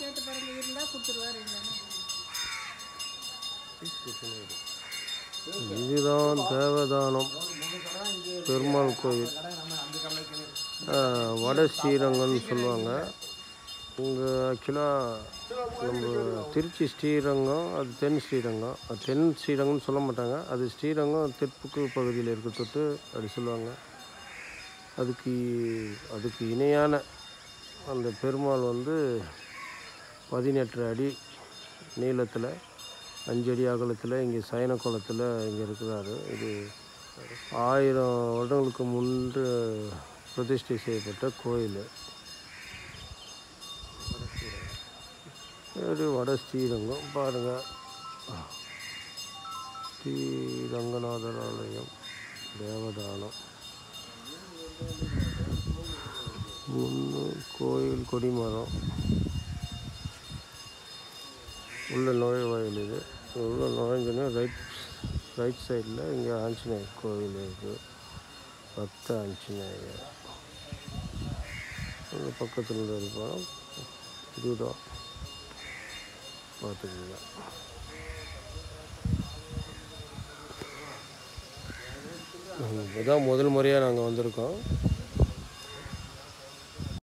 கேட்டு பாருங்க இருந்தால் கொடுத்துருவாரு இல்லைன்னா இதுதான் தேவதானம் பெருமாள் கோயில் ஆஹ், வட ஸ்ரீரங்கம்னு சொல்லுவாங்க இங்கே ஆக்சுவலாக நம்ம திருச்சி ஸ்ரீரங்கம் அது தென் ஸ்ரீரங்கம் அது தென் ஸ்ரீரங்கம்னு சொல்ல மாட்டாங்க அது ஸ்ரீரங்கம் தெற்கு பகுதியில் இருக்க தொட்டு அப்படி சொல்லுவாங்க அதுக்கு அதுக்கு இணையான அந்த பெருமாள் வந்து பதினெட்டு அடி நீளத்தில் அஞ்சடி அகலத்தில் இங்கே சயன குளத்தில் இங்கே இருக்கிறாரு இது ஆயிரம் வருடங்களுக்கு முன்பு பிரதிஷ்டை செய்யப்பட்ட கோயில் இது வட ஸ்ரீரங்கம் பாருங்கள் ஸ்ரீரங்கநாதர் ஆலயம் தேவதானம் முன்னு கோயில் கொடிமரம் உள்ள நுழைவாயில் இது உள்ள நுழைஞ்சோன்னே ரைட் ரைட் சைடில் இங்கே ஆஞ்சநேயர் கோவில் இருக்குது பக்த ஆஞ்சநேயர் இங்கே பக்கத்தில் இருப்போம் இதுதான் பார்த்துக்கோங்க இதான் முதல் முறையாக நாங்கள் வந்திருக்கோம்